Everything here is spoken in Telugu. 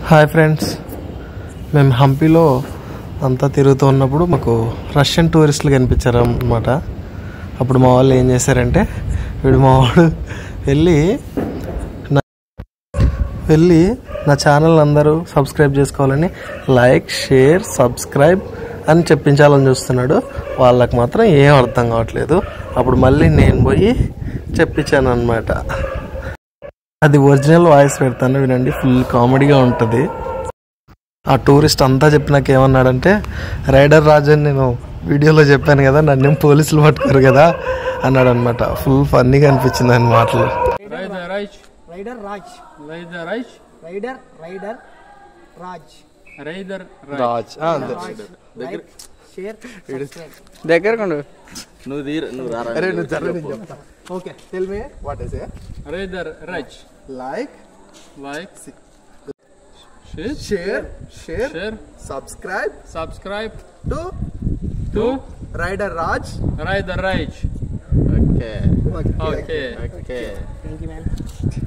హాయ్ ఫ్రెండ్స్ మేము హంపీలో అంతా తిరుగుతూ ఉన్నప్పుడు మాకు రష్యన్ టూరిస్టులు కనిపించారు అనమాట అప్పుడు మా వాళ్ళు ఏం చేశారంటే వీడు మా వాడు వెళ్ళి నా- వెళ్ళి నా ఛానల్ అందరూ సబ్స్క్రైబ్ చేసుకోవాలని లైక్ షేర్ సబ్స్క్రైబ్ అని చెప్పించాలని చూస్తున్నాడు వాళ్ళకి మాత్రం ఏం అర్థం కావట్లేదు అప్పుడు మళ్ళీ నేను పోయి చెప్పించాను అనమాట అది ఒరిజినల్ వాయిస్ పెడతాను వినండి ఫుల్ కామెడీగా ఉంటుంది ఆ టూరిస్ట్ అంతా చెప్పినాక ఏమన్నాడంటే రైడర్ రాజు అని నేను వీడియోలో చెప్పాను కదా నన్ను పోలీసులు పట్టుకోరు కదా అన్నాడు అనమాట ఫుల్ ఫన్నీగా అనిపించింది ఆయన మాటలు Rider Raj, rider Raj Rider Raj, rider rider Raj Rider Raj. Raj like share subscribe దగ్గరకుండు నువ్వు తీర నువ్వు రారా అరే నువ్వు జర్ర నేను చెప్తా okay tell me what is Rider Raj. Like Like, share, share share share, subscribe subscribe to to rider Raj Rider Raj. Okay Okay. Okay thank you man